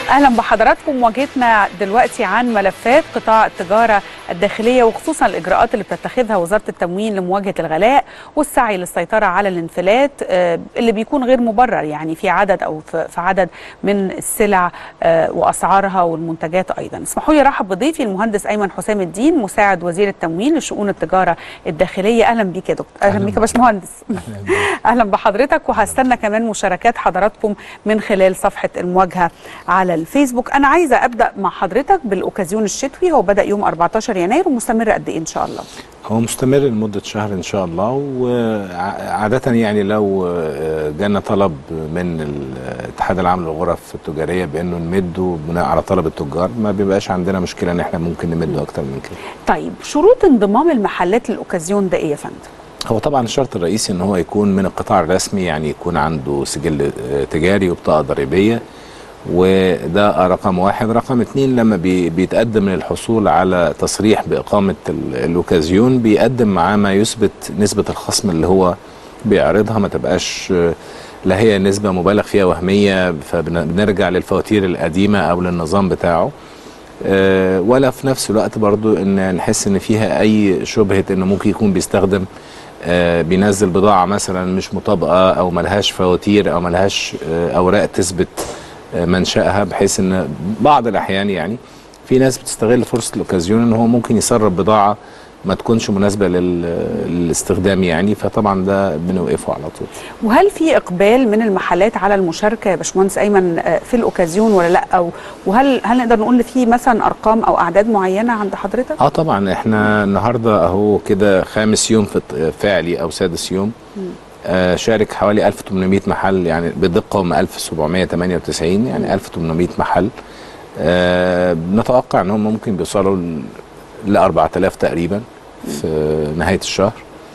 اهلا بحضراتكم مواجهتنا دلوقتي عن ملفات قطاع التجاره الداخليه وخصوصا الاجراءات اللي بتتخذها وزاره التموين لمواجهه الغلاء والسعي للسيطره على الانفلات آه، اللي بيكون غير مبرر يعني في عدد او في في عدد من السلع آه، واسعارها والمنتجات ايضا. اسمحوا لي ارحب بضيفي المهندس ايمن حسام الدين مساعد وزير التموين لشؤون التجاره الداخليه اهلا بيك يا دكتور اهلا أهلاً بيك يا باشمهندس اهلا بحضرتك وهستنى كمان مشاركات حضراتكم من خلال صفحه المواجهه على الفيسبوك انا عايزه ابدا مع حضرتك بالاوكازيون الشتوي هو بدا يوم 14 يناير ومستمر قد ايه ان شاء الله هو مستمر لمدة شهر إن شاء الله وعادة يعني لو جانا طلب من الاتحاد العام للغرف التجارية بأنه نمده بناء على طلب التجار ما بيبقاش عندنا مشكلة إن إحنا ممكن نمده أكتر من كده طيب شروط انضمام المحلات للاوكازيون ده ايه يا فندم هو طبعا الشرط الرئيسي ان هو يكون من القطاع الرسمي يعني يكون عنده سجل آه، تجاري وبطاقه ضريبيه وده رقم واحد رقم اتنين لما بي بيتقدم للحصول على تصريح بإقامة ال- الأوكازيون بيقدم معاه ما يثبت نسبة الخصم اللي هو بيعرضها ما تبقاش آه، لا هي نسبة مبالغ فيها وهمية فبنرجع للفواتير القديمة أو للنظام بتاعه آه، ولا في نفس الوقت برضو ان نحس ان فيها اي شبهه انه ممكن يكون بيستخدم آه، بينزل بضاعه مثلا مش مطابقه او ملهاش فواتير او ملهاش آه، اوراق تثبت آه، منشأها بحيث ان بعض الاحيان يعني في ناس بتستغل فرصه الاوكازيون ان هو ممكن يسرب بضاعه ما تكونش مناسبه لل- للاستخدام يعني فطبعا ده بنوقفه على طول وهل في اقبال من المحلات على المشاركه يا باشمهندس ايمن آه، في الاوكازيون ولا لا أو وهل هل نقدر نقول إن في مثلا ارقام او اعداد معينه عند حضرتك اه طبعا احنا النهارده اهو كده خامس يوم في الت- فعلي او سادس يوم آه شارك حوالي 1800 محل يعني بدقه هم 1798 يعني 1800 محل آه نتوقع ان هم ممكن بيوصلوا ل 4000 تقريبا في نهايه الشهر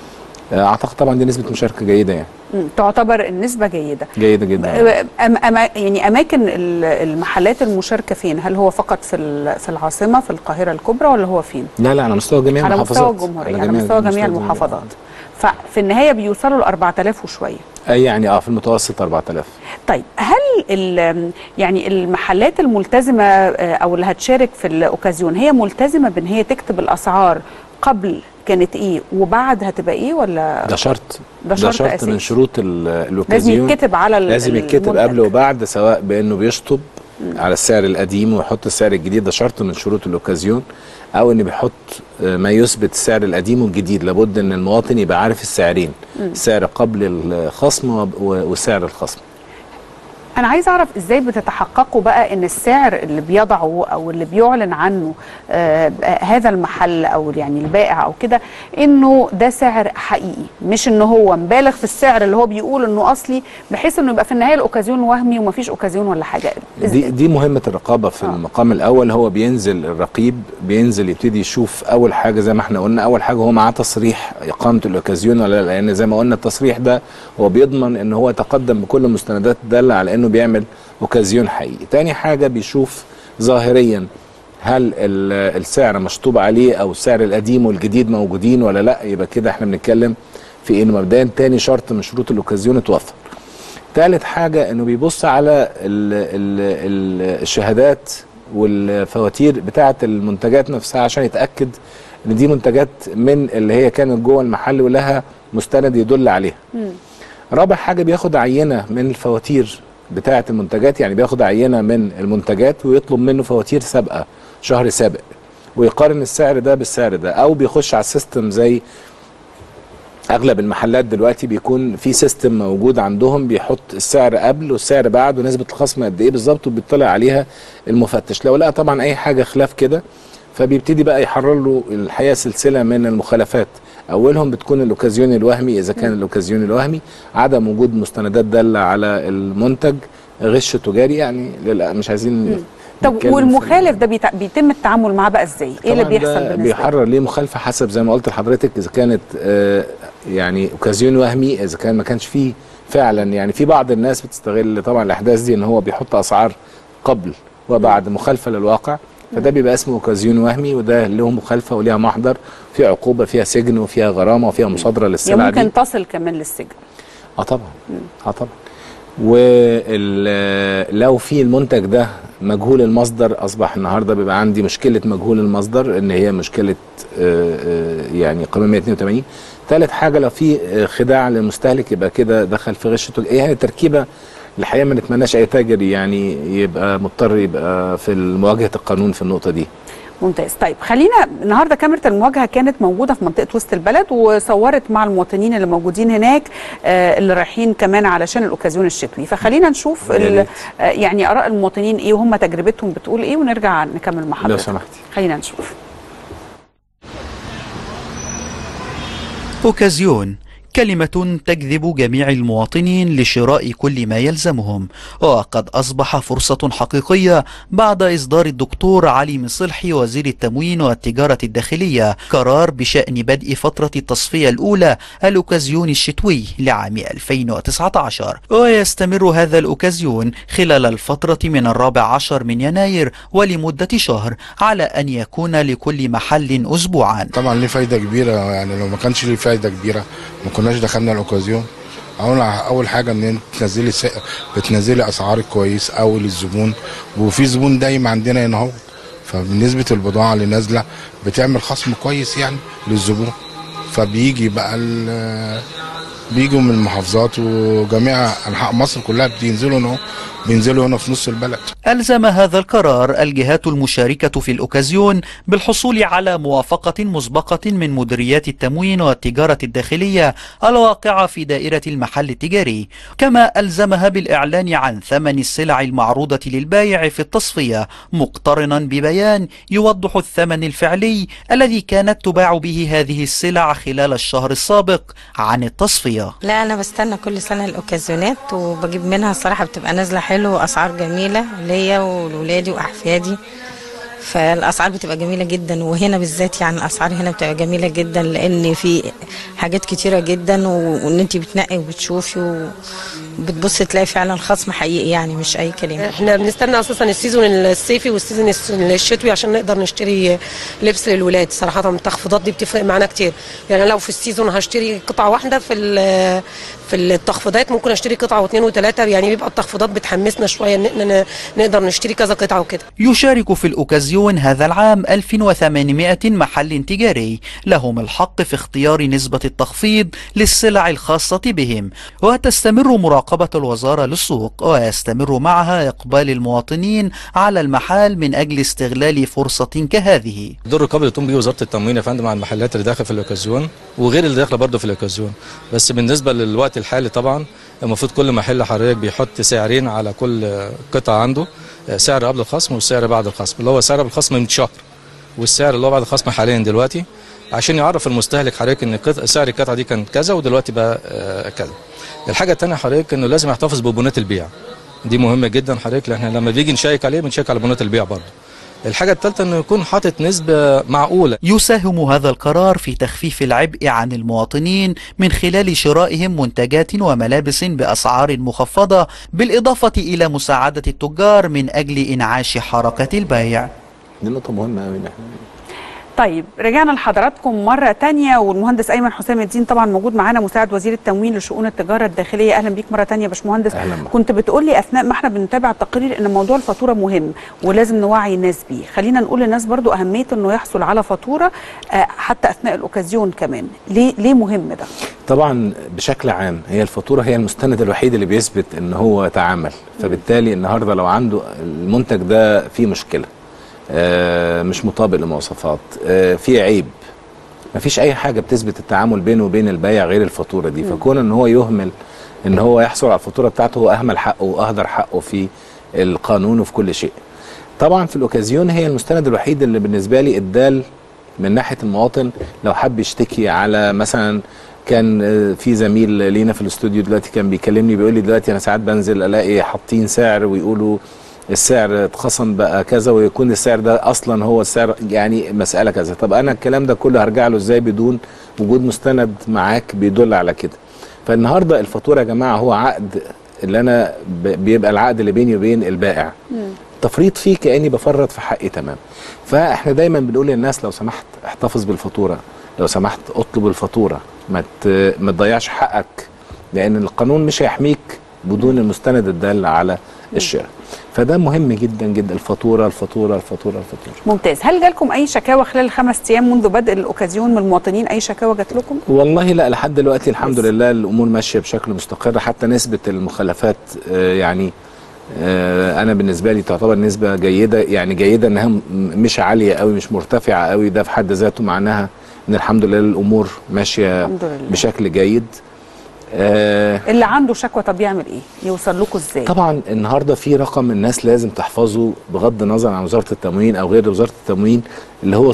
آه اعتقد طبعا دي نسبه مشاركه جيده يعني مم، تعتبر النسبه جيده جيده جدا يعني. أم أما يعني اماكن ال- المحلات المشاركه فين هل هو فقط في ال- في العاصمه في القاهره الكبرى ولا هو فين لا لا على مستوى جميع على المحافظات مستوى الجمهوريه على مستوى جميع المحافظات ففي النهايه بيوصلوا ل 4000 وشويه اي يعني اه في المتوسط 4000 طيب هل ال- يعني المحلات الملتزمه آه، او اللي هتشارك في الاوكازيون هي ملتزمه بان هي تكتب الاسعار قبل كانت ايه وبعد هتبقى ايه ولا ده شرط ده شرط شرط أساسي. من شروط ال- لازم الاوكازيون يتكتب على ال- لازم يتكتب المنتج. قبل وبعد سواء بانه بيشطب على السعر القديم ويحط السعر الجديد ده شرط من شروط الاوكازيون او ان بيحط آه، ما يثبت السعر القديم والجديد لابد ان المواطن يبقى عارف السعرين السعر قبل الخصم وب- و- وسعر الخصم انا عايز اعرف ازاي بتتحققوا بقى ان السعر اللي بيضعه او اللي بيعلن عنه آه هذا المحل او يعني البائع او كده انه ده سعر حقيقي مش ان هو مبالغ في السعر اللي هو بيقول انه اصلي بحيث انه يبقى في النهايه الاوكازيون وهمي ومفيش اوكازيون ولا حاجه دي دي مهمه الرقابه في آه. آه. المقام الاول هو بينزل الرقيب بينزل يبتدي يشوف اول حاجه زي ما احنا قلنا اول حاجه هو معاه تصريح اقامه الاوكازيون ولا لا لان زي ما قلنا التصريح ده هو بيضمن ان هو يتقدم بكل المستندات الداله على انه بيعمل اوكازيون حقيقي تاني حاجه بيشوف ظاهريا هل ال- السعر مشطوب عليه او السعر القديم والجديد موجودين ولا لا يبقى كده احنا بنتكلم في انه مبدئيا تاني شرط من شروط الاوكازيون اتوفر ثالث حاجة انه بيبص على ال ال ال الشهادات والفواتير بتاعة المنتجات نفسها عشان يتأكد ان دي منتجات من اللي هي كانت جوه المحل ولها مستند يدل عليها رابع حاجة بياخد عينة من الفواتير بتاعة المنتجات يعني بياخد عينة من المنتجات ويطلب منه فواتير سابقة شهر سابق ويقارن السعر ده بالسعر ده او بيخش على السيستم زي اغلب المحلات دلوقتي بيكون في سيستم موجود عندهم بيحط السعر قبل والسعر بعد ونسبه الخصم قد ايه بالظبط وبيطلع عليها المفتش لو لقى طبعا اي حاجه خلاف كده فبيبتدي بقى يحرر له الحقيقه سلسله من المخالفات اولهم بتكون الاوكازيون الوهمي اذا كان الاوكازيون الوهمي عدم وجود مستندات داله على المنتج غش تجاري يعني للأ مش عايزين طب نتكلم في والمخالف ده بيت- بيتم التعامل معاه بقى ازاي ايه اللي طبعاً بيحصل ده بالنسبه له؟ بيحرر ليه مخالفه حسب زي ما قلت لحضرتك اذا كانت آه يعني اوكازيون وهمي اذا كان ما كانش فيه فعلا يعني في بعض الناس بتستغل طبعا الاحداث دي ان هو بيحط اسعار قبل وبعد مخالفه للواقع فده بيبقى اسمه اوكازيون وهمي وده له مخالفه وليها محضر في عقوبه فيها سجن وفيها غرامه وفيها مصادره يعني للسلع دي ممكن تصل كمان للسجن اه طبعا اه طبعا ولو في المنتج ده مجهول المصدر اصبح النهارده بيبقى عندي مشكله مجهول المصدر ان هي مشكله آه، آه، يعني قانون 182 ثالث حاجه لو في آه، خداع للمستهلك يبقى كده دخل في غش تج- يعني تركيبه الحقيقه ما نتمناش اي تاجر يعني يبقى مضطر يبقى في مواجهه القانون في النقطه دي ممتاز طيب خلينا النهارده كاميرا المواجهه كانت موجوده في منطقه وسط البلد وصورت مع المواطنين اللي موجودين هناك آه، اللي رايحين كمان علشان الاوكازيون الشتوي فخلينا نشوف يا ال- ريت. آه، يعني اراء المواطنين ايه وهم تجربتهم بتقول ايه ونرجع نكمل مع لو حضرتك سمحتي خلينا نشوف أوكازيون كلمة تجذب جميع المواطنين لشراء كل ما يلزمهم وقد أصبح فرصة حقيقية بعد إصدار الدكتور علي مصلحي وزير التموين والتجارة الداخلية قرار بشأن بدء فترة التصفية الأولى الأوكازيون الشتوي لعام 2019 ويستمر هذا الأوكازيون خلال الفترة من الرابع عشر من يناير ولمدة شهر على أن يكون لكل محل أسبوعا طبعا ليه فايده كبيره يعني لو ما كانش ليه فايده كبيره ما كناش دخلنا الاوكازيون اول اول حاجه ان انت تنزلي س... بتنزلي اسعارك كويس قوي للزبون وفي زبون دايم عندنا هنا اهو فبنسبه البضاعه اللي نازله بتعمل خصم كويس يعني للزبون فبيجي بقى ال... بيجوا من المحافظات وجميع انحاء مصر كلها بينزلوا هنا بينزلوا هنا في نص البلد ألزم هذا القرار الجهات المشاركة في الأوكازيون بالحصول على موافقة مسبقة من مديريات التموين والتجارة الداخلية الواقعة في دائرة المحل التجاري كما ألزمها بالإعلان عن ثمن السلع المعروضة للبائع في التصفية مقترنا ببيان يوضح الثمن الفعلي الذي كانت تباع به هذه السلع خلال الشهر السابق عن التصفية لا انا بستنى كل سنه الاوكازيونات وبجيب منها الصراحه بتبقى نازله حلو واسعار جميله ليا ولولادي واحفادي فالاسعار بتبقى جميله جدا وهنا بالذات يعني الاسعار هنا بتبقى جميله جدا لان في حاجات كتيره جدا و- وان انت بتنقي وبتشوفي وبتبصي تلاقي فعلا خصم حقيقي يعني مش اي كلام احنا بنستنى اساسا السيزون الصيفي والسيزون الس- الشتوي عشان نقدر نشتري لبس للولاد صراحه التخفيضات دي بتفرق معانا كتير يعني أنا لو في السيزون هشتري قطعه واحده في ال- في التخفيضات ممكن اشتري قطعه واثنين وثلاثه يعني بيبقى التخفيضات بتحمسنا شويه ان احنا ن- نقدر نشتري كذا قطعه وكده يشارك في الأوكازيون هذا العام 1800 محل تجاري لهم الحق في اختيار نسبة التخفيض للسلع الخاصة بهم وتستمر مراقبة الوزارة للسوق ويستمر معها إقبال المواطنين على المحال من أجل استغلال فرصة كهذه دور الرقابه اللي تقوم بيه وزاره التموين يا فندم على المحلات اللي داخله في الاوكازيون وغير اللي داخله برضه في الاوكازيون بس بالنسبه للوقت الحالي طبعا المفروض كل محل حضرتك بيحط سعرين على كل قطعه عنده سعر قبل الخصم والسعر بعد الخصم اللي هو سعر قبل الخصم من شهر والسعر اللي هو بعد الخصم حاليا دلوقتي عشان يعرف المستهلك حضرتك ان قط- سعر القطعه دي كان كذا ودلوقتي بقى آه، كذا الحاجه الثانيه حضرتك انه لازم يحتفظ ببنات البيع دي مهمه جدا حضرتك لان احنا لما بيجي نشيك عليه بنشيك على بنات البيع برضه الحاجه الثالثه انه يكون حاطط نسبه معقوله يساهم هذا القرار في تخفيف العبء عن المواطنين من خلال شرائهم منتجات وملابس بأسعار مخفضة بالإضافة إلى مساعدة التجار من أجل إنعاش حركة البيع دي نقطه مهمه قوي طيب رجعنا لحضراتكم مرة تانية والمهندس أيمن حسام الدين طبعا موجود معانا مساعد وزير التموين لشؤون التجارة الداخلية أهلا بيك مرة تانية يا باشمهندس أهلا بك. كنت بتقول لي أثناء ما احنا بنتابع التقرير إن موضوع الفاتورة مهم ولازم نوعي الناس بيه خلينا نقول للناس برضو أهمية إنه يحصل على فاتورة آه، حتى أثناء الأوكازيون كمان ليه ليه مهم ده؟ طبعا بشكل عام هي الفاتوره هي المستند الوحيد اللي بيثبت ان هو تعامل فبالتالي النهارده لو عنده المنتج ده فيه مشكله آه، مش مطابق لمواصفات آه، فيه عيب مفيش اي حاجه بتثبت التعامل بينه وبين البائع غير الفاتوره دي فكون ان هو يهمل ان هو يحصل على الفاتوره بتاعته هو اهمل حقه واهدر حقه في القانون وفي كل شيء طبعا في الاوكازيون هي المستند الوحيد اللي بالنسبه لي ادال من ناحيه المواطن لو حب يشتكي على مثلا كان آه، في زميل لينا في الاستوديو دلوقتي كان بيكلمني بيقول لي دلوقتي انا ساعات بنزل الاقي حاطين سعر ويقولوا السعر اتخصم بقى كذا ويكون السعر ده اصلا هو السعر يعني مساله كذا طب انا الكلام ده كله هرجع له ازاي بدون وجود مستند معاك بيدل على كده فالنهارده الفاتوره يا جماعه هو عقد اللي انا ب- بيبقى العقد اللي بيني وبين البائع تفريط فيه كاني بفرط في حقي تمام فاحنا دايما بنقول للناس لو سمحت احتفظ بالفاتوره لو سمحت اطلب الفاتوره ما ت- ما تضيعش حقك لان القانون مش هيحميك بدون المستند الدال على الشراء فده مهم جدا جدا الفاتوره الفاتوره الفاتوره الفاتوره ممتاز هل جالكم اي شكاوى خلال الخمس ايام منذ بدء الاوكازيون من المواطنين اي شكاوى جات لكم والله لا لحد دلوقتي الحمد كويس. لله الامور ماشيه بشكل مستقر حتى نسبه المخالفات آه، يعني آه، انا بالنسبه لي تعتبر نسبه جيده يعني جيده انها م- مش عاليه قوي مش مرتفعه قوي ده في حد ذاته معناها ان الحمد لله الامور ماشيه الحمد لله. بشكل جيد آه، اللي عنده شكوى طب يعمل ايه يوصل لكم ازاي طبعا النهارده في رقم الناس لازم تحفظه بغض النظر عن وزاره التموين او غير وزاره التموين اللي هو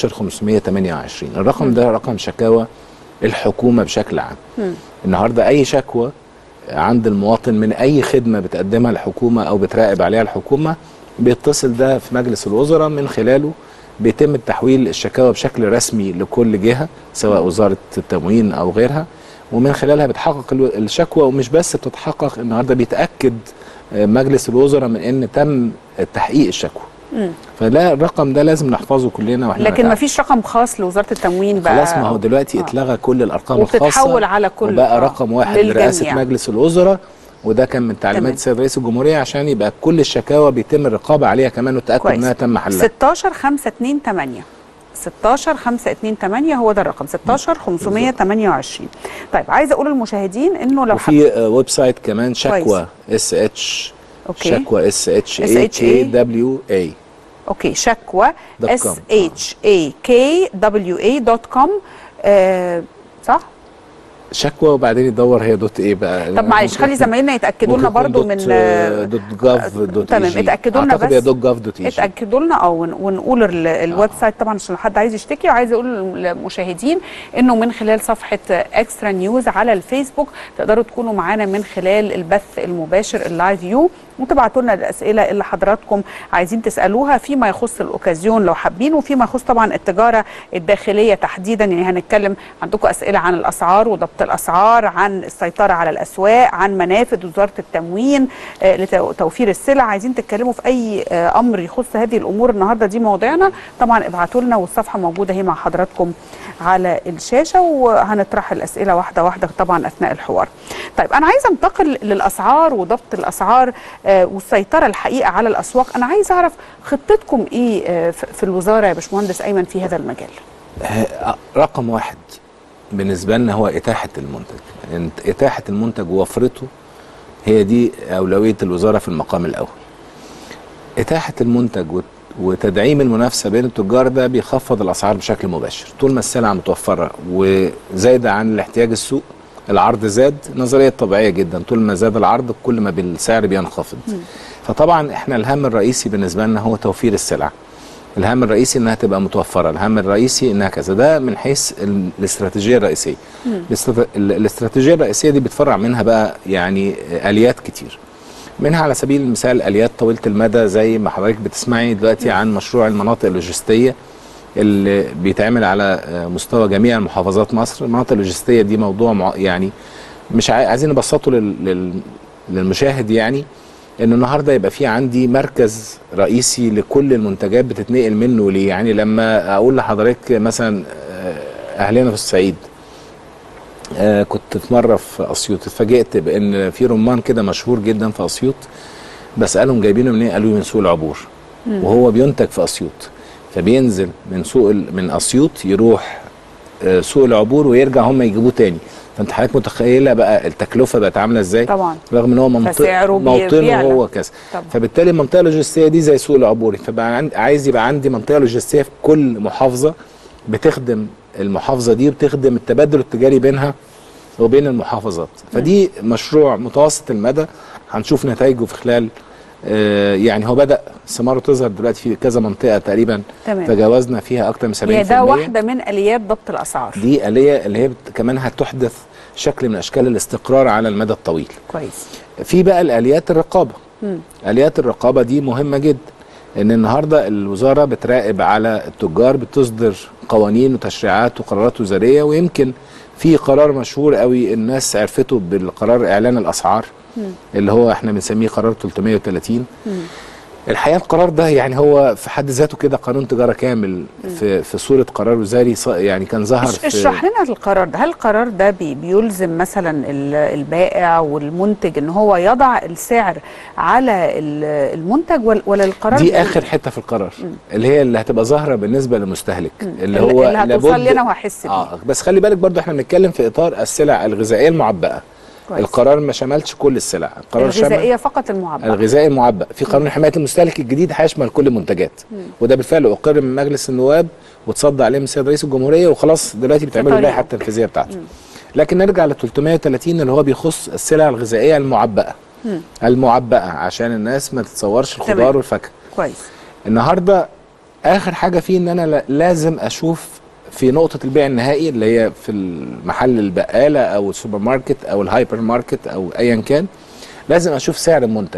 16528 الرقم ده رقم شكاوى الحكومه بشكل عام النهارده اي شكوى عند المواطن من اي خدمه بتقدمها الحكومه او بتراقب عليها الحكومه بيتصل ده في مجلس الوزراء من خلاله بيتم تحويل الشكاوى بشكل رسمي لكل جهه سواء وزاره التموين او غيرها ومن خلالها بتحقق الو- الشكوى ومش بس بتتحقق النهارده بيتاكد آه، مجلس الوزراء من ان تم تحقيق الشكوى فلا الرقم ده لازم نحفظه كلنا واحنا لكن نتعامل. ما فيش رقم خاص لوزاره التموين بقى خلاص ما هو دلوقتي آه. اتلغى كل الارقام وبتتحول الخاصه على كل- وبقى آه، رقم واحد للجميع. لرئاسه مجلس الوزراء وده كان من تعليمات تمام. السيد رئيس الجمهوريه عشان يبقى كل الشكاوى بيتم الرقابه عليها كمان والتاكد كويس انها تم حلها 16 528 16 528 هو ده الرقم 16 528 طيب عايزه اقول للمشاهدين انه لو حد وفي آه، ويب سايت كمان شكوى اس اتش أوكي. شكوى اس اتش اي كي دبليو اي اوكي شكوى دوت اس كوم. اتش اي كي دبليو اي دوت كوم صح؟ شكوى وبعدين يدور هي دوت ايه بقى طب معلش خلي زمايلنا يتاكدوا لنا ممكن يكون برضو دوت، من آه، دوت جاف دوت تمام EG. اتاكدوا لنا اعتقد هي بس دوت جاف دوت اي جي. اتاكدوا لنا اه ون- ونقول ال- الويب سايت طبعا عشان لو حد عايز يشتكي وعايز اقول للمشاهدين انه من خلال صفحه اكسترا نيوز على الفيسبوك تقدروا تكونوا معانا من خلال البث المباشر اللايف فيو وتبعتوا لنا الاسئله اللي حضراتكم عايزين تسالوها فيما يخص الاوكازيون لو حابين وفيما يخص طبعا التجاره الداخليه تحديدا يعني هنتكلم عندكم اسئله عن الاسعار وضبط الاسعار عن السيطره على الاسواق عن منافذ وزاره التموين آه، لتوفير السلع عايزين تتكلموا في اي آه، امر يخص هذه الامور النهارده دي مواضيعنا طبعا ابعتوا لنا والصفحه موجوده هي مع حضراتكم على الشاشه وهنطرح الاسئله واحده واحده طبعا اثناء الحوار. طيب انا عايزه انتقل للاسعار وضبط الاسعار آه، والسيطره الحقيقه على الاسواق، انا عايزه اعرف خطتكم ايه آه، في في الوزاره يا باشمهندس ايمن في هذا المجال؟ آه، رقم واحد بالنسبة لنا هو إتاحة المنتج إنت- إتاحة المنتج ووفرته هي دي أولوية الوزارة في المقام الأول إتاحة المنتج وت- وتدعيم المنافسة بين التجار ده بيخفض الأسعار بشكل مباشر طول ما السلعة متوفرة وزايدة عن الاحتياج السوق العرض زاد نظرية طبيعية جدا طول ما زاد العرض كل ما السعر بينخفض فطبعا احنا الهم الرئيسي بالنسبة لنا هو توفير السلع الهم الرئيسي انها تبقى متوفره الهم الرئيسي انها كذا ده من حيث ال- الاستراتيجيه الرئيسيه الاسترا- ال- الاستراتيجيه الرئيسيه دي بتفرع منها بقى يعني اليات كتير منها على سبيل المثال اليات طويله المدى زي ما حضرتك بتسمعي دلوقتي عن مشروع المناطق اللوجستيه اللي بيتعمل على آه، مستوى جميع محافظات مصر المناطق اللوجستيه دي موضوع مع يعني مش عاي- عايزين نبسطه لل- لل- للمشاهد يعني ان النهارده يبقى في عندي مركز رئيسي لكل المنتجات بتتنقل منه ليه يعني لما اقول لحضرتك مثلا آه، اهلنا في الصعيد آه كنت في مره في اسيوط اتفاجئت بان في رمان كده مشهور جدا في اسيوط بسالهم جايبينه منين قالوا لي من سوق العبور وهو بينتج في اسيوط فبينزل من سوق ال- من اسيوط يروح آه، سوق العبور ويرجع هم يجيبوه تاني فانت حضرتك متخيله بقى التكلفه بقت عامله ازاي طبعا رغم ان هو منطق فسعره بي- موطنه بيعلى. هو كذا طبعا. فبالتالي المنطقه اللوجستيه دي زي سوق العبوري فبقى عند عايز يبقى عندي منطقه لوجستيه في كل محافظه بتخدم المحافظه دي وبتخدم التبادل التجاري بينها وبين المحافظات فدي مشروع متوسط المدى هنشوف نتائجه في خلال آه، يعني هو بدا ثماره تظهر دلوقتي في كذا منطقه تقريبا تمام. تجاوزنا فيها اكتر من 70% هي ده واحده من اليات ضبط الاسعار دي آلية اللي هي بت- كمان هتحدث شكل من اشكال الاستقرار على المدى الطويل كويس في بقى الاليات الرقابه اليات الرقابه دي مهمه جدا ان النهارده الوزاره بتراقب على التجار بتصدر قوانين وتشريعات وقرارات وزاريه ويمكن في قرار مشهور قوي الناس عرفته بالقرار اعلان الاسعار اللي هو احنا بنسميه قرار 330 الحقيقه القرار ده يعني هو في حد ذاته كده قانون تجاره كامل في في صوره قرار وزاري ص- يعني كان ظهر اش- في اشرح لنا القرار ده هل القرار ده بي بيلزم مثلا ال- البائع والمنتج ان هو يضع السعر على ال- المنتج ولا- ولا القرار دي بيقول اخر حته في القرار اللي هي اللي هتبقى ظاهره بالنسبه للمستهلك اللي اللي- هو اللي هتوصل لابد- لي أنا وهحس بيه. اه بس خلي بالك برضو احنا بنتكلم في اطار السلع الغذائيه المعبأه كويس. القرار ما شملش كل السلع القرار شمل الغذائيه فقط المعبأ الغذائي المعبأ في قانون حمايه المستهلك الجديد هيشمل كل المنتجات وده بالفعل اقر من مجلس النواب وتصدى عليه من السيد رئيس الجمهوريه وخلاص دلوقتي بتعملوا طريقه. اللائحه التنفيذيه بتاعته لكن نرجع ل 330 اللي هو بيخص السلع الغذائيه المعبأه المعبأه عشان الناس ما تتصورش الخضار تمام. والفاكهه كويس النهارده اخر حاجه فيه ان انا لا- لازم اشوف في نقطه البيع النهائي اللي هي في المحل البقاله او السوبر ماركت او الهايبر ماركت او ايا كان لازم اشوف سعر المنتج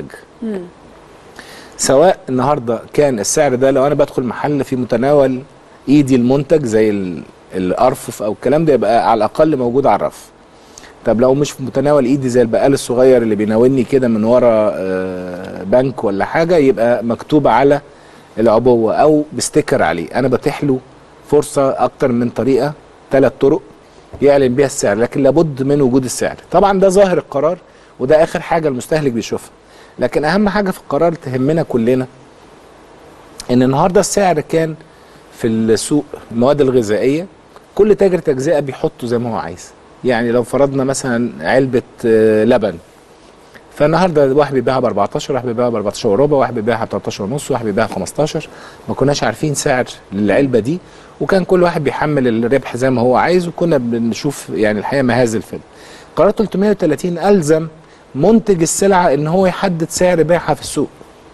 سواء النهارده كان السعر ده لو انا بدخل محل في متناول ايدي المنتج زي ال- الارفف او الكلام ده يبقى على الاقل موجود على الرف طب لو مش في متناول ايدي زي البقال الصغير اللي بيناولني كده من ورا آه، بنك ولا حاجه يبقى مكتوب على العبوه او بستيكر عليه انا بتيح له فرصه اكتر من طريقه ثلاث طرق يعلن بيها السعر لكن لابد من وجود السعر طبعا ده ظاهر القرار وده اخر حاجه المستهلك بيشوفها لكن اهم حاجه في القرار تهمنا كلنا ان النهارده السعر كان في السوق المواد الغذائيه كل تاجر تجزئه بيحطه زي ما هو عايز يعني لو فرضنا مثلا علبه آه، لبن فالنهارده واحد بيبيعها ب 14 واحد بيبيعها ب 14 وربع واحد بيبيعها ب 13 ونص واحد بيبيعها ب 15 ما كناش عارفين سعر للعلبه دي وكان كل واحد بيحمل الربح زي ما هو عايز وكنا بنشوف يعني الحقيقه مهازل في قرار 330 الزم منتج السلعه ان هو يحدد سعر بيعها في السوق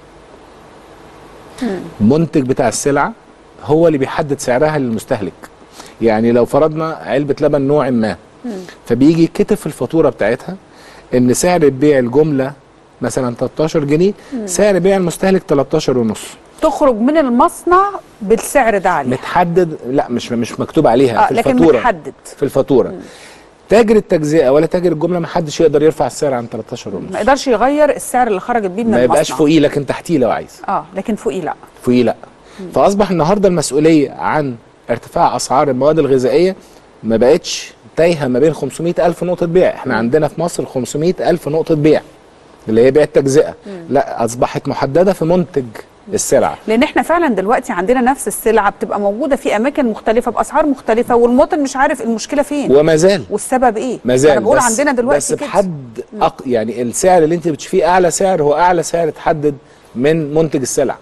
المنتج بتاع السلعه هو اللي بيحدد سعرها للمستهلك يعني لو فرضنا علبه لبن نوع ما فبيجي يتكتب في الفاتوره بتاعتها ان سعر بيع الجمله مثلا 13 جنيه سعر بيع المستهلك 13 ونص تخرج من المصنع بالسعر ده عليه متحدد لا مش مش مكتوب عليها اه في لكن الفاتوره متحدد في الفاتوره تاجر التجزئه ولا تاجر الجمله ما حدش يقدر يرفع السعر عن 13 ونص ما يقدرش يغير السعر اللي خرجت بيه من ما يبقاش المصنع فوقيه لكن تحتيه لو عايز اه لكن فوقيه لا فوقيه لا فاصبح النهارده المسؤوليه عن ارتفاع اسعار المواد الغذائيه ما بقتش تايهه ما بين 500 الف نقطه بيع احنا عندنا في مصر 500 الف نقطه بيع اللي هي بيع التجزئه لا اصبحت محدده في منتج السلعه لان احنا فعلا دلوقتي عندنا نفس السلعه بتبقى موجوده في اماكن مختلفه باسعار مختلفه والمواطن مش عارف المشكله فين وما زال والسبب ايه ما زال انا بقول بس عندنا دلوقتي بس كده بحد أق... يعني السعر اللي انت بتشوفيه اعلى سعر هو اعلى سعر اتحدد من منتج السلع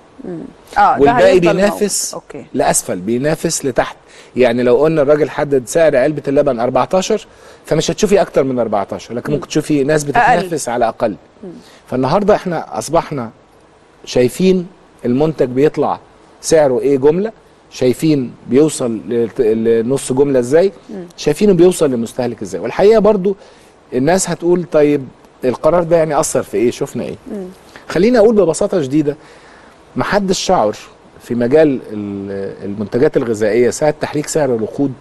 اه ده والباقي هيفضل بينافس موجود. اوكي لاسفل بينافس لتحت يعني لو قلنا الراجل حدد سعر علبه اللبن 14 فمش هتشوفي اكتر من 14 لكن ممكن تشوفي ناس بتتنافس على اقل فالنهارده احنا اصبحنا شايفين المنتج بيطلع سعره ايه جمله شايفين بيوصل للت- لنص جمله ازاي شايفينه بيوصل للمستهلك ازاي والحقيقه برضو الناس هتقول طيب القرار ده يعني اثر في ايه شفنا ايه خليني اقول ببساطه شديده محدش شعر في مجال ال- المنتجات الغذائيه ساعه تحريك سعر الوقود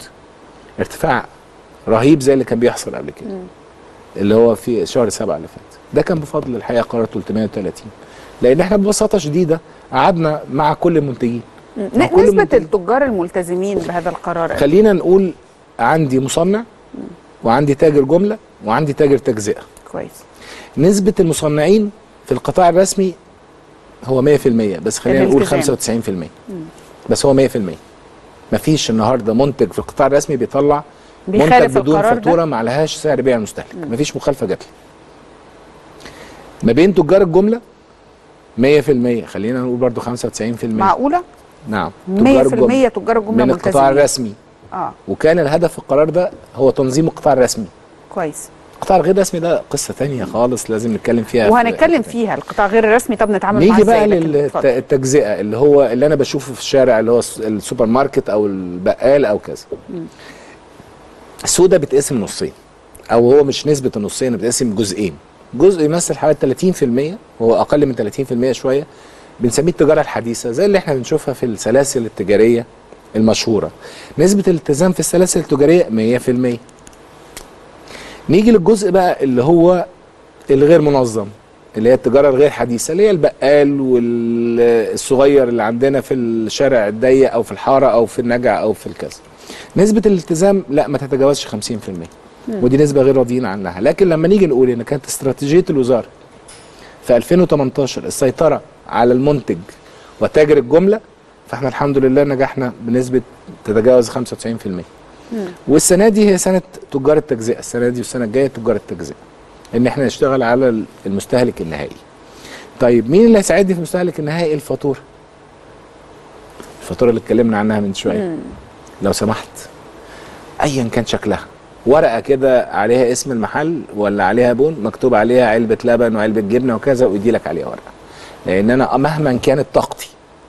ارتفاع رهيب زي اللي كان بيحصل قبل كده اللي هو في شهر سبعة اللي فات ده كان بفضل الحقيقه قرار 330 لان احنا ببساطه شديده قعدنا مع كل المنتجين مع كل نسبه المنتجين. التجار الملتزمين بهذا القرار خلينا نقول عندي مصنع وعندي تاجر جمله وعندي تاجر تجزئه كويس نسبه المصنعين في القطاع الرسمي هو 100% بس خلينا نقول الالتزام. 95% بس هو 100% مفيش النهارده منتج في القطاع الرسمي بيطلع منتج بيخالف بدون القرار ده؟ فاتوره ما عليهاش سعر بيع المستهلك مفيش مخالفه جات لي ما بين تجار الجمله 100% خلينا نقول برضو 95% معقوله 100% نعم تجار الجمله تجار الجمله من القطاع ملتزمين الرسمي اه وكان الهدف في القرار ده هو تنظيم القطاع الرسمي كويس القطاع الغير رسمي ده قصه تانية خالص لازم نتكلم فيها في- وهنتكلم فيها القطاع غير الرسمي طب نتعامل معاه نيجي بقى ازاي لكن اتفضل. للتجزئه اللي هو اللي انا بشوفه في الشارع اللي هو الس- السوبر ماركت او البقال او كذا السوق ده بيتقسم نصين او هو مش نسبه النصين بيتقسم جزئين جزء يمثل حوالي 30% وهو اقل من 30% شويه بنسميه التجاره الحديثه زي اللي احنا بنشوفها في السلاسل التجاريه المشهوره نسبه الالتزام في السلاسل التجاريه 100% نيجي للجزء بقى اللي هو الغير منظم اللي هي التجاره الغير حديثه اللي هي البقال والصغير اللي عندنا في الشارع الضيق او في الحاره او في النجع او في الكذا نسبه الالتزام لا ما تتجاوزش 50% ودي نسبه غير راضيين عنها لكن لما نيجي نقول ان كانت استراتيجيه الوزاره في 2018 السيطره على المنتج وتاجر الجمله فاحنا الحمد لله نجحنا بنسبه تتجاوز 95% والسنه دي هي سنه تجار التجزئه السنه دي والسنه الجايه تجار التجزئه ان احنا نشتغل على المستهلك النهائي طيب مين اللي هيساعدني في المستهلك النهائي الفاتوره الفاتوره اللي اتكلمنا عنها من شويه لو سمحت ايا كان شكلها ورقه كده عليها اسم المحل ولا عليها بون مكتوب عليها علبه لبن وعلبه جبنه وكذا ويدي لك عليها ورقه لان انا مهما كانت طاقتي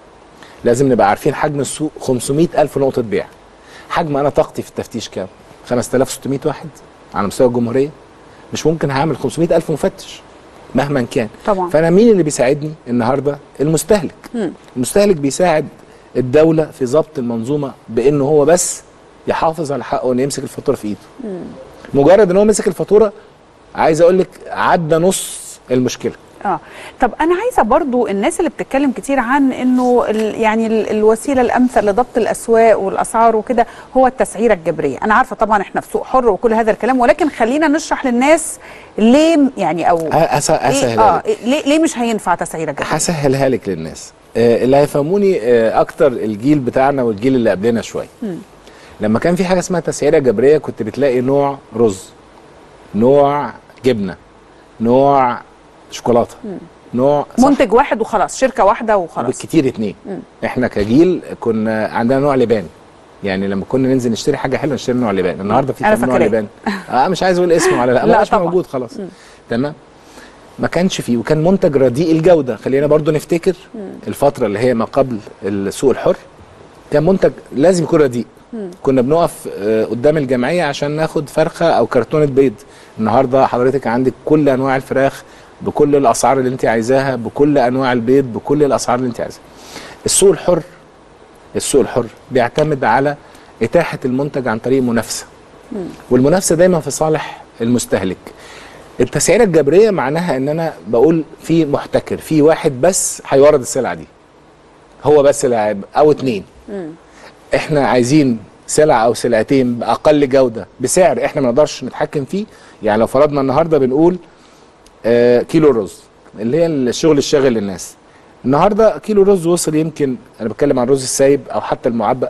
لازم نبقى عارفين حجم السوق 500 الف نقطه بيع حجم انا طاقتي في التفتيش كام 5600 واحد على مستوى الجمهوريه مش ممكن هعمل 500 الف مفتش مهما كان طبعا. فانا مين اللي بيساعدني النهارده المستهلك مم. المستهلك بيساعد الدوله في ضبط المنظومه بانه هو بس يحافظ على حقه انه يمسك الفاتوره في ايده مجرد ان هو مسك الفاتوره عايز اقول لك عدى نص المشكله اه طب انا عايزه برضو الناس اللي بتتكلم كتير عن انه ال يعني ال الوسيله الامثل لضبط الاسواق والاسعار وكده هو التسعيره الجبريه انا عارفه طبعا احنا في سوق حر وكل هذا الكلام ولكن خلينا نشرح للناس ليه م- يعني او أس- إيه اسهلها اه لك إيه ليه ليه مش هينفع تسعيره جبريه هسهلها لك للناس آه، اللي هيفهموني آه، اكتر الجيل بتاعنا والجيل اللي قبلنا شويه لما كان في حاجه اسمها تسعيره جبريه كنت بتلاقي نوع رز نوع جبنه نوع شوكولاته نوع صح منتج واحد وخلاص شركه واحده وخلاص بالكتير اتنين احنا كجيل كنا عندنا نوع لبان يعني لما كنا ننزل نشتري حاجه حلوه نشتري نوع لبان النهارده في أنا كام نوع فاكراه. لبان اه مش عايز اقول اسمه ولا لا لا ما بقاش طبعا. موجود خلاص تمام ما كانش فيه وكان منتج رديء الجوده خلينا برضو نفتكر الفتره اللي هي ما قبل السوق الحر كان منتج لازم يكون رديء كنا بنقف آه، قدام الجمعيه عشان ناخد فرخه او كرتونه بيض النهارده حضرتك عندك كل انواع الفراخ بكل الاسعار اللي انت عايزاها بكل انواع البيض بكل الاسعار اللي انت عايزاها السوق الحر السوق الحر بيعتمد على اتاحه المنتج عن طريق منافسه والمنافسه دايما في صالح المستهلك التسعيره الجبريه معناها ان انا بقول في محتكر في واحد بس هيورد السلعه دي هو بس اللي هيب- او اتنين احنا عايزين سلعه او سلعتين باقل جوده بسعر احنا ما نقدرش نتحكم فيه يعني لو فرضنا النهارده بنقول آه كيلو رز اللي هي الشغل الشاغل للناس النهارده كيلو رز وصل يمكن انا بتكلم عن الرز السايب او حتى المعبأ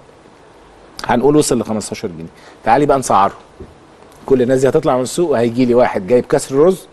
هنقول وصل ل 15 جنيه تعالي بقى نسعره كل الناس دي هتطلع من السوق وهيجي لي واحد جايب كسر رز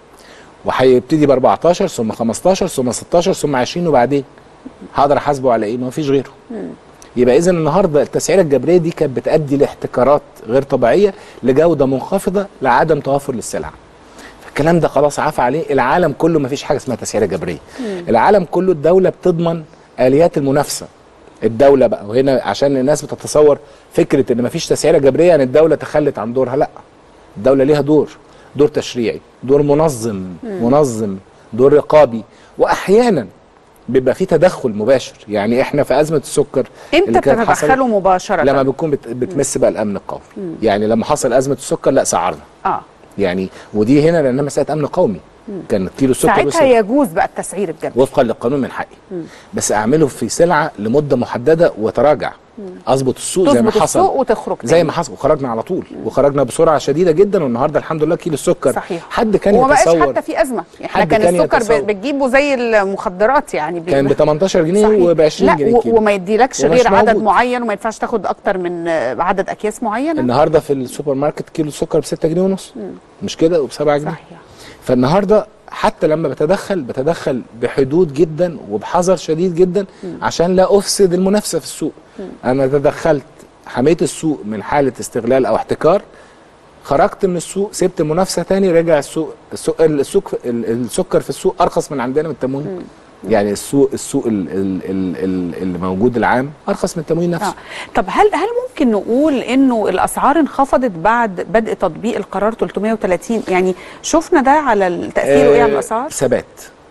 وهيبتدي ب 14 ثم 15 ثم 16 ثم 20 وبعدين هقدر احاسبه على ايه؟ ما فيش غيره. يبقى اذا النهارده التسعيره الجبريه دي كانت بتؤدي لاحتكارات غير طبيعيه لجوده منخفضه لعدم توافر للسلع. الكلام ده خلاص عفى عليه العالم كله ما فيش حاجه اسمها تسعيره جبريه. العالم كله الدوله بتضمن اليات المنافسه. الدوله بقى وهنا عشان الناس بتتصور فكره ان ما فيش تسعيره جبريه يعني الدوله تخلت عن دورها لا. الدوله ليها دور دور تشريعي دور منظم منظم دور رقابي واحيانا بيبقى في تدخل مباشر يعني احنا في ازمه السكر امتى اللي كانت حصلت بتتدخلوا مباشره لما بتكون بت بتمس بقى الامن القومي يعني لما حصل ازمه السكر لا سعرنا اه يعني ودي هنا لانها مساله امن قومي كان كيلو السكر ساعتها وصل يجوز بقى التسعير الجبري وفقا للقانون من حقي بس اعمله في سلعه لمده محدده وتراجع اظبط السوق زي ما تظبط حصل السوق وتخرج زي تاني. ما حصل وخرجنا على طول وخرجنا بسرعه شديده جدا والنهارده الحمد لله كيلو السكر صحيح حد كان وما بقاش يتصور حتى في ازمه احنا حد كان كان السكر يتصور. ب- بتجيبه زي المخدرات يعني بي- كان ب 18 جنيه صحيح. وب 20 لا جنيه و- كيلو. وما يديلكش ومش غير عدد موجود. معين وما ينفعش تاخد اكتر من آه، عدد اكياس معينه النهارده في السوبر ماركت كيلو السكر ب 6 جنيه ونص مش كده وب 7 جنيه صحيح فالنهارده حتى لما بتدخل بتدخل بحدود جدا وبحذر شديد جدا عشان لا افسد المنافسه في السوق انا تدخلت حميت السوق من حاله استغلال او احتكار خرجت من السوق سبت المنافسه تاني رجع السوق السوق السوق السكر في السوق ارخص من عندنا من التموين يعني السوق السوق ال- ال- ال- ال- اللي موجود العام ارخص من التموين نفسه آه. طب هل هل ممكن نقول انه الاسعار انخفضت بعد بدء تطبيق القرار 330 يعني شفنا ده على ال- تاثيره ايه على آه، الاسعار ثبات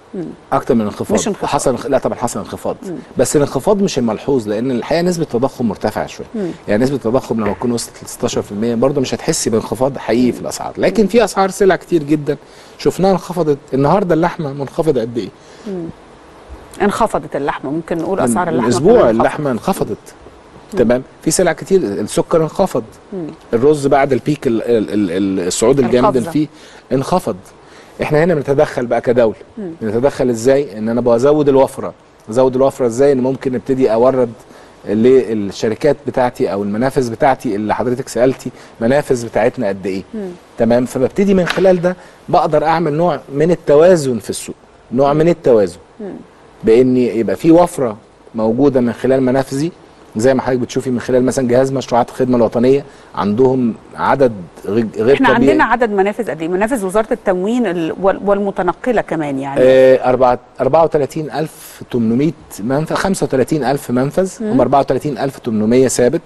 اكتر من انخفاض مش انخفاض. حصل لا طبعا حصل انخفاض بس الانخفاض مش الملحوظ لان الحقيقه نسبه التضخم مرتفعه شويه يعني نسبه التضخم لما تكون وصلت ل 16% برضه مش هتحسي بانخفاض حقيقي في الاسعار لكن في اسعار سلع كتير جدا شفناها انخفضت النهارده اللحمه منخفضه قد ايه انخفضت اللحمه ممكن نقول اسعار من اللحمه اسبوع كمان انخفضت. اللحمه انخفضت تمام في سلع كتير السكر انخفض الرز بعد البيك ال- ال- ال- الصعود الجامد اللي القفزة. فيه انخفض احنا هنا بنتدخل بقى كدوله بنتدخل ازاي ان انا بزود الوفره ازود الوفره ازاي ان ممكن ابتدي اورد للشركات بتاعتي او المنافذ بتاعتي اللي حضرتك سالتي منافذ بتاعتنا قد ايه تمام فببتدي من خلال ده بقدر اعمل نوع من التوازن في السوق نوع من التوازن بان يبقى في وفره موجوده من خلال منافذي زي ما حضرتك بتشوفي من خلال مثلا جهاز مشروعات الخدمه الوطنيه عندهم عدد غ- غير احنا طبيعي عندنا عدد منافذ قد ايه منافذ وزاره التموين ال- وال- والمتنقله كمان يعني آه، أربعة- 34800 منفذ 35000 منفذ هم 34800 ثابت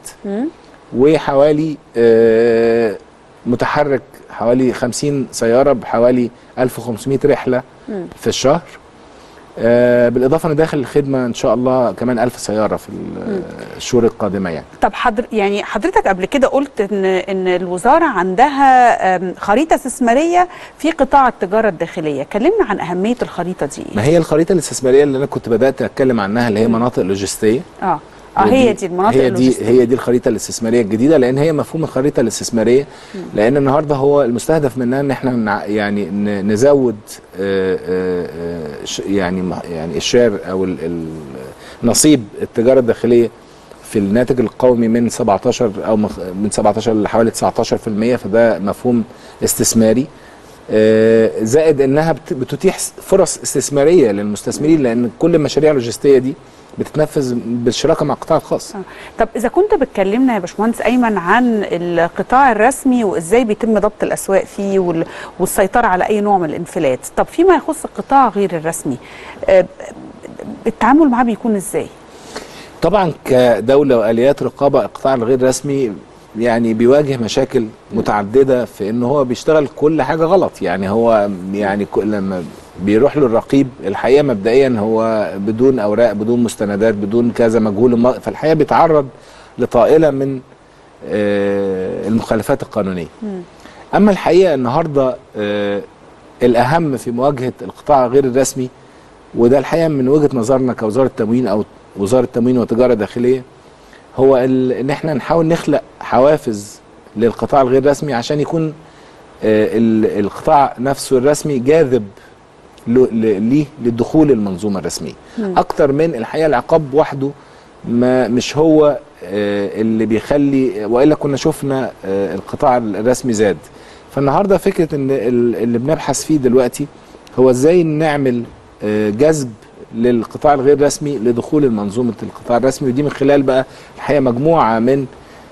وحوالي آه، متحرك حوالي 50 سياره بحوالي 1500 رحله في الشهر آه، بالاضافه ان داخل الخدمه ان شاء الله كمان 1000 سياره في ال- الشهور القادمه يعني طب حضر يعني حضرتك قبل كده قلت ان ان الوزاره عندها آم، خريطه استثماريه في قطاع التجاره الداخليه كلمنا عن اهميه الخريطه دي ما هي الخريطه الاستثماريه اللي انا كنت بدات اتكلم عنها اللي هي مناطق لوجستيه اه اه هي دي المناطق هي دي اللوجستية. هي دي الخريطه الاستثماريه الجديده لان هي مفهوم الخريطه الاستثماريه لان النهارده هو المستهدف منها ان احنا نع- يعني ن- نزود آه، آه، آه، ش- يعني م- يعني الشير او ال- ال- نصيب التجاره الداخليه في الناتج القومي من 17 او مخ- من 17 لحوالي 19% فده مفهوم استثماري آه، زائد انها بت- بتتيح فرص استثماريه للمستثمرين لان كل المشاريع اللوجستيه دي بتتنفذ بالشراكه مع القطاع الخاص آه. طب اذا كنت بتكلمنا يا باشمهندس ايمن عن القطاع الرسمي وازاي بيتم ضبط الاسواق فيه وال- والسيطره على اي نوع من الانفلات طب فيما يخص القطاع غير الرسمي آه، التعامل معاه بيكون ازاي طبعا كدوله واليات رقابه القطاع الغير رسمي يعني بيواجه مشاكل متعدده في ان هو بيشتغل كل حاجه غلط يعني هو يعني ك- لما بيروح له الرقيب الحقيقه مبدئيا هو بدون اوراق بدون مستندات بدون كذا مجهول الم- فالحقيقه بيتعرض لطائله من آه، المخالفات القانونيه اما الحقيقه النهارده آه، الاهم في مواجهه القطاع غير الرسمي وده الحقيقه من وجهه نظرنا كوزاره تموين او وزاره تموين وتجاره داخليه هو ال- ان احنا نحاول نخلق حوافز للقطاع الغير رسمي عشان يكون آه، ال- القطاع نفسه الرسمي جاذب له- ل- ليه للدخول المنظومه الرسميه اكتر من الحقيقه العقاب وحده ما مش هو آه، اللي بيخلي والا كنا شفنا آه، القطاع الرسمي زاد فالنهارده فكره ان ال- اللي بنبحث فيه دلوقتي هو ازاي نعمل آه، جذب للقطاع الغير رسمي لدخول المنظومه القطاع الرسمي ودي من خلال بقى الحقيقه مجموعه من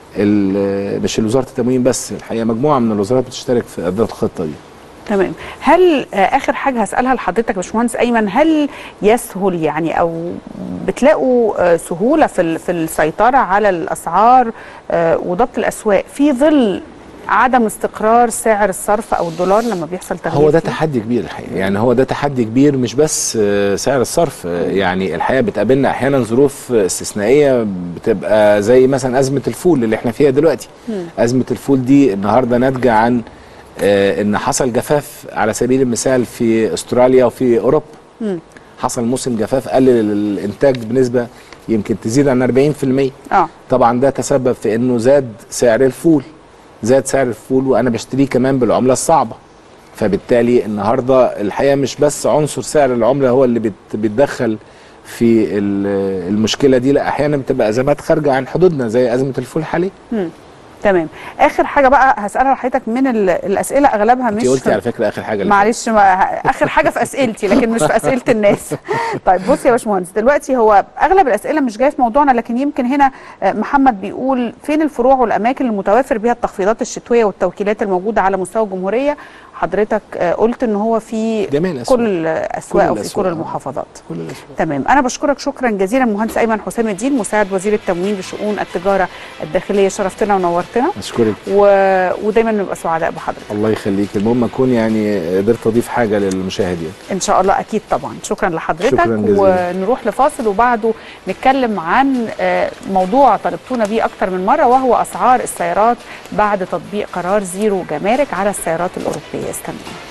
ال- مش وزاره التموين بس الحقيقه مجموعه من الوزارات بتشترك في اداء الخطه دي تمام هل آه، اخر حاجه هسالها لحضرتك يا باشمهندس ايمن هل يسهل يعني او بتلاقوا آه، سهوله في ال- في السيطره على الاسعار آه، وضبط الاسواق في ظل عدم استقرار سعر الصرف او الدولار لما بيحصل تغيير هو ده فيه؟ تحدي كبير الحقيقه يعني هو ده تحدي كبير مش بس آه، سعر الصرف آه، يعني الحقيقه بتقابلنا احيانا ظروف استثنائيه بتبقى زي مثلا ازمه الفول اللي احنا فيها دلوقتي ازمه الفول دي النهارده ناتجه عن آه، ان حصل جفاف على سبيل المثال في استراليا وفي اوروبا حصل موسم جفاف قلل الانتاج بنسبه يمكن تزيد عن 40% اه طبعا ده تسبب في انه زاد سعر الفول زاد سعر الفول وانا بشتريه كمان بالعمله الصعبه فبالتالي النهارده الحقيقه مش بس عنصر سعر العمله هو اللي بت- بيتدخل في ال- المشكله دي لا احيانا بتبقى ازمات خارجه عن حدودنا زي ازمه الفول حاليا تمام اخر حاجه بقى هسالها لحضرتك من ال- الاسئله اغلبها مش انت قلتي على فكره اخر حاجه اللي معلش ما اخر حاجه في اسئلتي لكن مش في اسئله الناس طيب بص يا باشمهندس دلوقتي هو اغلب الاسئله مش جايه في موضوعنا لكن يمكن هنا آه، محمد بيقول فين الفروع والاماكن المتوافر بها التخفيضات الشتويه والتوكيلات الموجوده على مستوى الجمهوريه حضرتك آه، قلت ان هو في جميع الأسواق. كل الاسواق كل وفي الأسواق، كل آه. المحافظات كل الأسواق. تمام انا بشكرك شكرا جزيلا مهندس ايمن حسام الدين مساعد وزير التموين لشؤون التجاره الداخليه شرفتنا ونورتنا اشكرك و... ودايما نبقى سعداء بحضرتك الله يخليك المهم اكون يعني قدرت اضيف حاجه للمشاهدين ان شاء الله اكيد طبعا شكرا لحضرتك شكراً جزيلاً. ونروح لفاصل وبعده نتكلم عن آه، موضوع طلبتونا بيه اكتر من مره وهو اسعار السيارات بعد تطبيق قرار زيرو جمارك على السيارات الاوروبيه استنوا